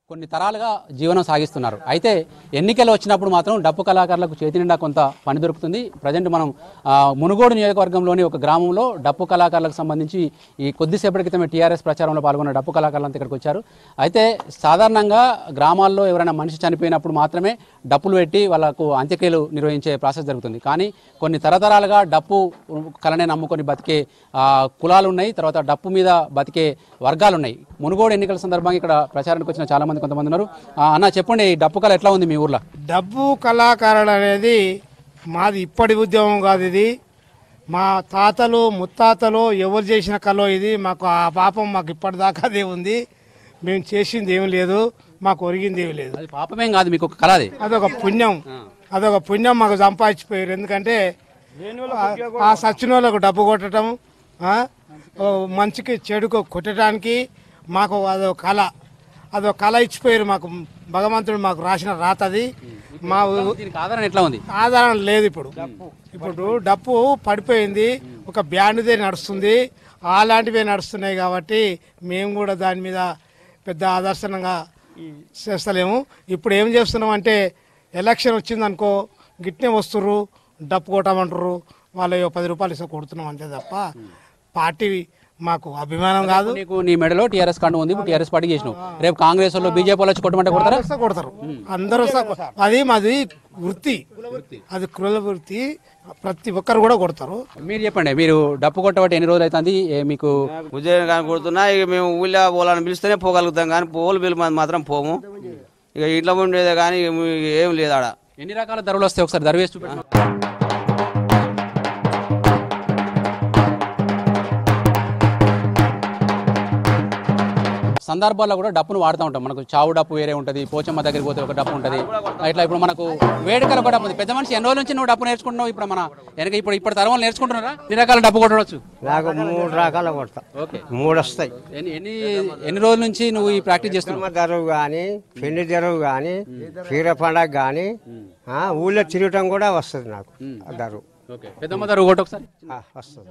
కొన్ని తరాలుగా జీవనం సాగిస్తున్నారు అయితే ఎన్నికలు వచ్చినప్పుడు మాత్రం డప్పు కళాకారులకు చేతి నిండా కొంత పని దొరుకుతుంది ప్రజెంట్ మనం ఆ, మునుగోడు నియోజకవర్గంలోని ఒక గ్రామంలో డప్పు కళాకారులకు సంబంధించి ఈ కొద్దిసేపటి క్రితమే టీఆర్ఎస్ ప్రచారంలో పాల్గొన్న డప్పు కళాకారులంతా ఇక్కడికి వచ్చారు అయితే సాధారణంగా గ్రామాల్లో ఎవరైనా మనిషి చనిపోయినప్పుడు మాత్రమే డప్పులు పెట్టి వాళ్ళకు అంత్యక్రియలు నిర్వహించే ప్రాసెస్ జరుగుతుంది కానీ కొన్ని తరతరాలుగా డప్పు కళనే నమ్ముకొని బతికే ఆ, కులాలు ఉన్నాయి తర్వాత డప్పు మీద బతికే వర్గాలు ఉన్నాయి మునుగోడు ఎన్నికల సందర్భంగా ఇక్కడ ప్రచారానికి వచ్చిన చాలా మంది కొంతమంది ఉన్నారు ఆ, అన్న చెప్పండి ఈ డప్పు కళ ఎట్లా ఉంది మీ ఊర్లో డబ్బు కళాకారుడు అనేది మాది ఇప్పటి ఉద్యమం కాదు ఇది మా తాతలు ముత్తాతలు ఎవరు చేసిన కళ ఇది మాకు ఆ పాపం మాకు ఇప్పటిదాకా అదే ఉంది మేము చేసింది ఏం లేదు మాకు ఒరిగింది ఏమి లేదు అది పాపమేం కాదు మీకు ఒక కళ అది అదొక పుణ్యం అదొక పుణ్యం మాకు సంపాదించిపోయారు ఎందుకంటే ఆ- ఆ సచ్చిన వాళ్ళకు డబ్బు కొట్టడం ఆ, ఓ మంచికి చెడుకు కొట్టడానికి మాకు అదొక కళ అదొక కళ ఇచ్చిపోయారు మాకు భగవంతుడు మాకు రాసిన రాత అది మా ఊ- దీనికి ఆధారం ఎట్లా ఉంది ఆధారం లేదు ఇప్పుడు ఇప్పుడు డప్పు పడిపోయింది ఒక బ్యాండ్దే నడుస్తుంది అలాంటివే నడుస్తున్నాయి కాబట్టి మేము కూడా దాని మీద పెద్ద ఆదర్శనంగా చేస్తలేము ఇప్పుడు ఏం చేస్తున్నాం అంటే ఎలక్షన్ వచ్చిందనుకో గిట్నే వస్తుర్రు డప్పు కొట్టమంటారు వాళ్ళు పది రూపాయలు ఇస్తే కొడుతున్నాం అంతే తప్ప పార్టీ మాకు అభిమానం కాదు నీకు నీ మెడలో టీఆర్ఎస్ కండు ఉంది ఇప్పుడు టీఆర్ఎస్ పార్టీ చేసినావు రేపు కాంగ్రెస్ వాళ్ళు బీజేపీ వాళ్ళు వచ్చి కొట్టమంటే కొడతారా వస్తే కొడతారు అందరూ వస్తే కొ- అది మాది వృత్తి అది కుల వృత్తి ప్రతి ఒక్కరు కూడా కొడతారు మీరు చెప్పండి మీరు డప్పు కొట్టబట్టి ఎన్ని రోజులు అవుతుంది ఏ మీకు ఉద్యోగం కానీ కొడుతున్నా ఇక మేము ఊళ్ళో పోవాలని పిలిస్తేనే పోగలుగుతాం కానీ పోలు పిలు మాత్రం పోము ఇక ఇంట్లో ఉండేదే కానీ ఇక ఏం లేదు ఆడ ఎన్ని రకాల ధరలు వస్తాయి ఒకసారి ధర వేసి చూపెట్టండి సందర్భాల్లో కూడా డప్పును వాడుతూ ఉంటాం మనకు చావు డప్పు వేరే ఉంటుంది పోచమ్మ దగ్గరికి పోతే ఒక డప్పు ఉంటుంది ఇట్లా ఇప్పుడు మనకు వేడుకలు కూడా డప్పు ఉంది పెద్ద మనిషి ఎన్ని రోజుల నుంచి నువ్వు డప్పు నేర్చుకుంటున్నావు ఇప్పుడు మన వెనక ఇప్పుడు ఇప్పుడు తరం వాళ్ళు నేర్చుకుంటున్నారా ఎన్ని రకాల డప్పు కొట్టవచ్చు నాకు మూడు రకాల కొడతా ఓకే మూడు వస్తాయి ఎన్ని ఎన్ని ఎన్ని రోజుల నుంచి నువ్వు ఈ ప్రాక్టీస్ చేస్తున్నావు కుటుంబ దరువు కానీ పెళ్లి దరువు కానీ పీర పండగ కానీ ఊళ్ళో తిరగటం కూడా వస్తుంది నాకు ఆ దరువు ఓకే పెద్దమ్మ ధర కొట్టు ఒకసారి ఆ, వస్తుంది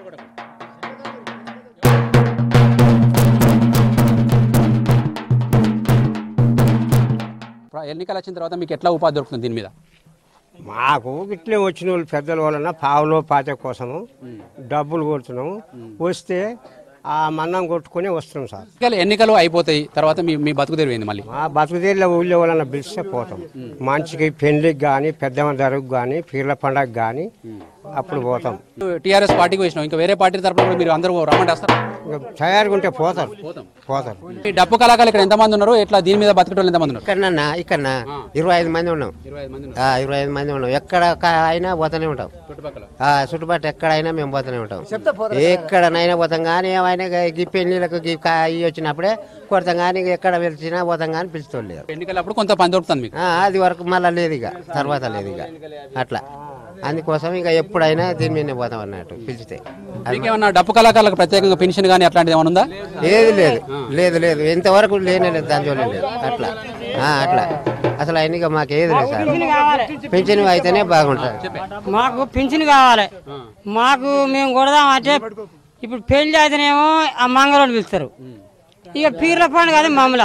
ప్ర- ఎన్నికలు వచ్చిన తర్వాత మీకు ఎట్లా ఉపాధి దొరుకుతుంది దీని మీద మాకు ఇట్లే వచ్చిన వాళ్ళు పెద్దల వలన పావులో పాత కోసము డబ్బులు కొడుతున్నాము వస్తే ఆ మన్నం కొట్టుకొని వస్తున్నాం సార్ ఎన్నికలు ఎన్నికలు అయిపోతాయి తర్వాత మీ మీ బతుకు తెరిపోయింది మళ్ళీ మా బతుకుదేళ్ళ ఊళ్ళో వాళ్ళని పిలిస్తే పోతాం మంచికి పెళ్లికి కానీ పెద్దమ్మ దరువుకి కానీ పీర్ల పండగ కానీ అప్పుడు పోతాం టీఆర్ఎస్ పార్టీకి వచ్చినాం ఇంకా వేరే పార్టీ తరపున కూడా మీరు అందరూ రమ్మంటే వస్తారు ఇంకా తయారుగా ఉంటే పోతారు పోతారు ఈ డప్పు కళాకారులు ఇక్కడ ఎంతమంది ఉన్నారు ఇట్లా దీని మీద బతికేటోళ్ళు ఎంతమంది ఉన్నారు ఇక్కడన్నా ఇక్కడన్నా ఇరవై ఐదు మంది ఉన్నాం ఇరవై ఐదు మంది ఆ, ఇరవై ఐదు మంది ఉన్నాం ఎక్కడ క- అయినా పోతూనే ఉంటాం చుట్టుపక్కల ఆ, చుట్టుపక్కల ఎక్కడైనా మేము పోతూనే ఉంటాం ఎక్కడనైనా పోతాం కానీ ఏమైనా గ- ఈ పెళ్లిళ్ళకు ఈ కా- ఇవి వచ్చినప్పుడే కొడతాం కానీ ఎక్కడ పిలిచినా పోతాం కానీ పిలుస్తోలేదు ఎన్నికలప్పుడు కొంత పని దొరుకుతుంది మీకు అది వరకు మళ్ళీ లేదు ఇక తర్వాత లేదు ఇక అట్లా అందుకోసం ఇక ఎప్పుడైనా దీని మీదనే పోతాం అన్నట్టు పిలిచితే మీకేమన్నా డప్పు కళాకారులకు ప్రత్యేకంగా పెన్షన్ కానీ అట్లాంటిది ఏమైనా ఉందా లేదు లేదు లేదు లేదు ఇంతవరకు లేనే లేదు దాని జోలి లేదు అట్లా ఆ, అట్లా అసలు ఆయన మాకు ఏది లేదు సార్ పెన్షన్ అయితేనే బాగుంటుంది మాకు పింఛన్ కావాలి మాకు మేము కొడదాం అంటే ఇప్పుడు పెళ్లి అయితేనేమో ఆ మంగళవాడు పిలుస్తారు ఇక పీర్ల పండుగ అదే మామూల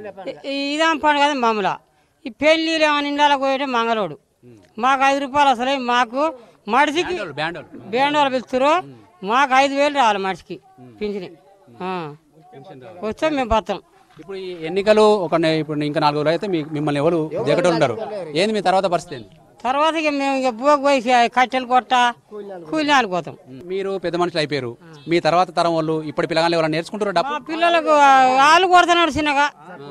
ఇదాం పండుగ అదే మామూల ఈ పెళ్లిలు ఏమైనా ఇండాలకు పోయేటే మంగళవాడు మాకు ఐదు రూపాయలు అసలే మాకు మనిషికి బ్యాండ్ బ్యాండ్ వాళ్ళు పిలుస్తారు మాకు ఐదు వేలు రావాలి మనిషికి పింఛని ఆ. వస్తే మేము బతాం ఇప్పుడు ఈ ఎన్నికలు ఒక నే- ఇప్పుడు ఇంకా నాలుగు రోజులు అయితే మీ మిమ్మల్ని ఎవరు దిగటోళ్ళు ఉంటారు ఏంది మీ తర్వాత పరిస్థితి ఏంది తర్వాత ఇక మేము ఇక బోగు పోయి కట్టెలు కొట్ట కూలి పోతాం మీరు పెద్ద మనుషులు అయిపోయారు మీ తర్వాత తరం వాళ్ళు ఇప్పుడు పిల్లగాళ్ళు ఎవరైనా నేర్చుకుంటారు డప్పు మా పిల్లలకు వాళ్ళు కొడుతున్నాడు చిన్నగా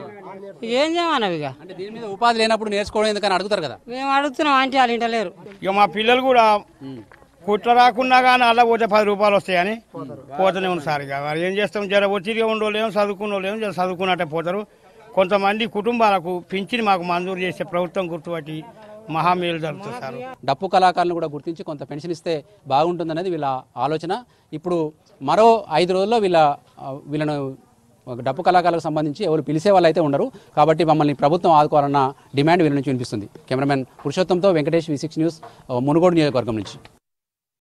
ఏం చేయమన్నావు ఇక అంటే దీని మీద ఉపాధి లేనప్పుడు నేర్చుకోవడం ఎందుకని అడుగుతారు కదా మేము అడుగుతున్నాం అంటే వాళ్ళు ఇంట లేరు ఇక మా పిల్లలు కూడా కుట్ల రాకున్నా కానీ అలా పోతే పది రూపాయలు వస్తాయని పోతూనే ఉంది సార్ ఇక మరి ఏం చేస్తాం జర ఒత్తిడిగా ఉండోలేం చదువుకున్న వాళ్ళేం జర చదువుకున్నట్టే పోతారు కొంతమంది కుటుంబాలకు పింఛని మాకు మంజూరు చేసే ప్రభుత్వం గుర్తుపట్టి మహామేలు జరుగుతుంది సార్ డప్పు కళాకారులను కూడా గుర్తించి కొంత పెన్షన్ ఇస్తే బాగుంటుందనేది వీళ్ళ ఆలోచన ఇప్పుడు మరో ఐదు రోజుల్లో వీళ్ళ ఆ, వీళ్ళను ఒక డప్పు కళాకారులకు సంబంధించి ఎవరు పిలిచే వాళ్ళు అయితే ఉండరు కాబట్టి మమ్మల్ని ప్రభుత్వం ఆదుకోవాలన్న డిమాండ్ వీళ్ళ నుంచి వినిపిస్తుంది కెమెరామెన్ పురుషోత్తంతో వెంకటేష్ వి సిక్స్ న్యూస్ ఆ, మునుగోడు నియోజకవర్గం నుంచి